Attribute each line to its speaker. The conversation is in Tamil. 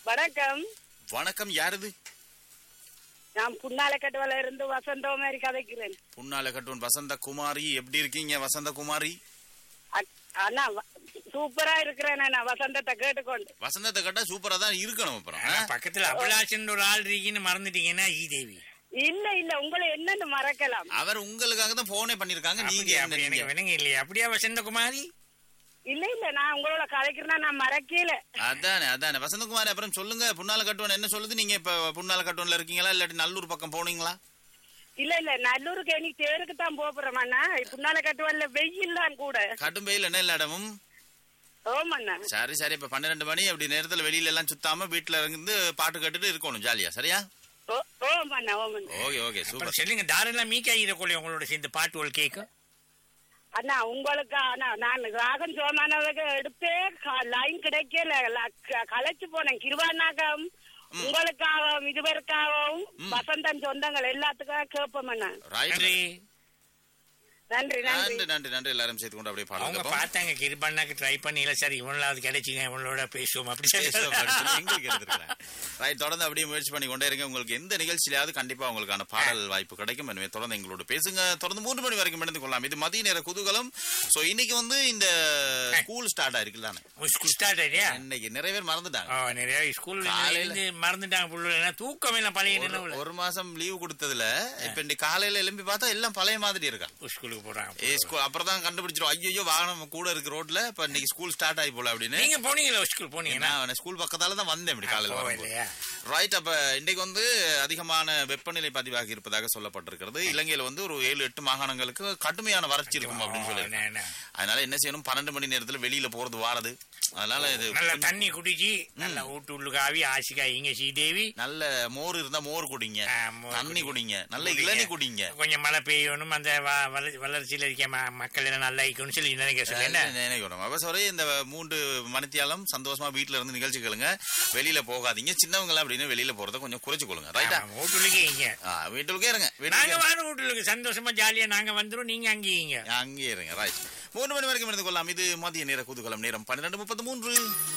Speaker 1: வணக்கம்
Speaker 2: வணக்கம் யாருது
Speaker 1: நான் புன்னாலக்கட்டுவல இருந்து வசந்த மாதிரி கதைக்கிறேன்
Speaker 2: புன்னால கட்டுவன் வசந்த குமாரி எப்படி இருக்கீங்க வசந்த குமாரி
Speaker 1: அ- அண்ணா வ- சூப்பரா இருக்கிறேன் நான் வசந்தத்தை கேட்டுக்கொண்டு
Speaker 2: வசந்தத்தை கட்டா சூப்பரா தான் இருக்கணும் அப்புறம்
Speaker 3: ஆனா
Speaker 2: ஆ?
Speaker 3: பக்கத்துல அபிலாஷன் ஒரு ஆள் இருக்கீங்கன்னு மறந்துட்டீங்கன்னா ஈ தேவி
Speaker 1: இல்ல இல்ல உங்களை என்னன்னு மறக்கலாம்
Speaker 2: அவர் உங்களுக்காக தான் போனே பண்ணிருக்காங்க நீங்க
Speaker 3: அப்படியா,
Speaker 2: என்ன
Speaker 3: அப்படி எனக்கு
Speaker 2: நீங்க
Speaker 3: விளங்க இல்லையா அப்படியா வசந்தகுமாரி
Speaker 1: இல்ல இல்ல நான் உங்களோட கதைக்கிறேன்னா நான் மறக்கல
Speaker 2: அதானே அதானே வசந்தகுமாரி அப்புறம் சொல்லுங்க புன்னால கட்டுவன் என்ன சொல்லுது நீங்க இப்ப புன்னால கட்டுவன்ல இருக்கீங்களா இல்லாட்டி நல்லூர் பக்கம் போனீங்களா
Speaker 1: இல்ல இல்ல நல்லூருக்கு எனக்கு தேருக்கு தான் போறோம் அண்ணா புன்னால கட்டுவல்ல வெயில் தான் கூட
Speaker 2: கடும் வெயில் என்ன இல்ல இடமும்
Speaker 1: ஓமண்ணா
Speaker 2: சரி சரி இப்ப பன்னிரெண்டு மணி அப்படி நேரத்துல வெளியில எல்லாம் சுத்தாம வீட்டுல இருந்து பாட்டு கேட்டுட்டு இருக்கணும் ஜாலியா சரியா
Speaker 1: ஓ ஓமண்ணா ஓமண்ணா
Speaker 2: ஓகே ஓகே சூப்பர்
Speaker 3: அப்புறம் சொல்லுங்க தாரெல்லாம் மீக்கா ஈரக்கொள்ளி உங்களோட சேர்ந்து பாட்டுகள் கேட்கும்
Speaker 1: அண்ணா உங்களுக்கு அண்ணா நான் ராகன் சோமானவங்க எடுத்தே லைன் கிடைக்கல ல- க- களைச்சு போனேன் கிருவானாகம் உங்களுக்காகவும் இதுவரைக்காகவும் வசந்தன் சொந்தங்கள் எல்லாத்துக்காக கேட்போம் அண்ணா
Speaker 2: ரைட்
Speaker 3: நன்றி
Speaker 1: நன்றி நன்றி
Speaker 2: நன்றி நன்றி நன்றி எல்லாரும் சேர்த்து கொண்டு அப்படியே
Speaker 3: அவங்க
Speaker 2: பாடுங்க
Speaker 3: பார்த்தாங்க கிருபண்ணாக்கு ட்ரை பண்ணி இல்ல சார் இவனாவது கிடைச்சிங்க இவனோட பேசுவோம் அப்படி
Speaker 2: பேசுவோம்
Speaker 3: சொல்லி
Speaker 2: அப்படின்னு சொல்லி எங்களுக்கு எடுத்துருக்கேன். ரைட் தொடர்ந்து அப்படியே முயற்சி பண்ணி கொண்டே இருங்க உங்களுக்கு எந்த நிகழ்ச்சியிலாவது கண்டிப்பா உங்களுக்கான பாடல் வாய்ப்பு கிடைக்கும் எனவே தொடர்ந்து எங்களோட பேசுங்க தொடர்ந்து மூன்று மணி வரைக்கும் இணைந்து கொள்ளலாம் இது மதிய நேர குதூகலம் சோ இன்னைக்கு வந்து இந்த ஸ்கூல் ஸ்டார்ட் ஆயிருக்குல்ல
Speaker 3: ஸ்கூல் ஸ்டார்ட் ஆயிடுயா
Speaker 2: இன்னைக்கு நிறைய பேர் மறந்துட்டாங்க
Speaker 3: ஓ நிறைய ஸ்கூல்
Speaker 2: காலையில-
Speaker 3: இருந்து மறந்துட்டாங்க புள்ள தூக்கம் எல்லாம் பழைய
Speaker 2: ஒரு-
Speaker 3: நினைவுல
Speaker 2: ஒரு மாசம் லீவு கொடுத்ததுல இப்ப இன்னைக்கு காலையில எழும்பி பார்த்தா எல்லாம் பழைய மாதிரி இருக்கா
Speaker 3: ஸ்கூலுக்கு போறாங்க
Speaker 2: ஏ ஸ்கூல் அப்புறம் தான் கண்டுபிடிச்சிரும் ஐயோ வாகனம் கூட இருக்கு ரோட்ல இப்ப இன்னைக்கு ஸ்கூல் ஸ்டார்ட் ஆகி போல அப்படின்னு
Speaker 3: நீங்க போனீங்களா ஸ்கூல் போனீங்கன்னா
Speaker 2: நான் ஸ்கூல் பக்கத்தால தான் வந்தேன் இப்படி காலையில வரும்போது.
Speaker 3: போகலையா
Speaker 2: ரைட் அப்ப இன்னைக்கு வந்து அதிகமான வெப்பநிலை பதிவாகி இருப்பதாக சொல்லப்பட்டிருக்கிறது இலங்கையில வந்து ஒரு ஏழு எட்டு மாகாணங்களுக்கு கடுமையான வறட்சி இருக்கும் அப்படின்னு சொல்லி
Speaker 3: என்ன, என்ன.
Speaker 2: அதனால என்ன செய்யணும் பன்னெண்டு மணி நேரத்துல வெளியில போறது வாரது அதனால இது
Speaker 3: நல்ல தண்ணி குடிச்சு நல்ல வீட்டு உள்ளுக்கு ஆவி ஆசிகா இங்க ஸ்ரீதேவி
Speaker 2: நல்ல மோர் இருந்தா மோர் குடிங்க
Speaker 3: ஆ, மோர்
Speaker 2: தண்ணி
Speaker 3: குடிங்க.
Speaker 2: குடிங்க நல்ல
Speaker 3: குடிங்க.
Speaker 2: இளநீ குடிங்க
Speaker 3: கொஞ்சம் மழை பெய்யணும் அந்த வ- வள- வளர்ச்சியில இருக்க ம- மக்கள் எல்லாம் நல்லா இருக்கணும்னு சொல்லி நினைக்க சொல்லி என்ன
Speaker 2: நினைக்கணும் அப்ப sorry, இந்த மூன்று மணித்தியாலம் சந்தோஷமா வீட்டுல இருந்து நிகழ்ச்சி கேளுங்க வெளியில போகாதீங்க சின்னவங்க அப்படின்னு வெளியில போறத கொஞ்சம் குறைச்சு கொள்ளுங்க ரைட்டா
Speaker 3: ஆமா, வீட்டுலக்கே இங்க
Speaker 2: வீட்டுக்கே இருங்க
Speaker 3: நாங்க
Speaker 2: வீட்டுக்கு
Speaker 3: வார வீட்டுக்கு சந்தோஷமா ஜாலியா நாங்க வந்துரும் நீங்க அங்கேயும்
Speaker 2: அங்கே இருங்க ரைட் மூணு மணி வரைக்கும் இருந்து கொள்ளலாம் இது மதிய நேர குதூகலம் நேரம் பன்னிரெண்டு முப்பத்தி மூன்று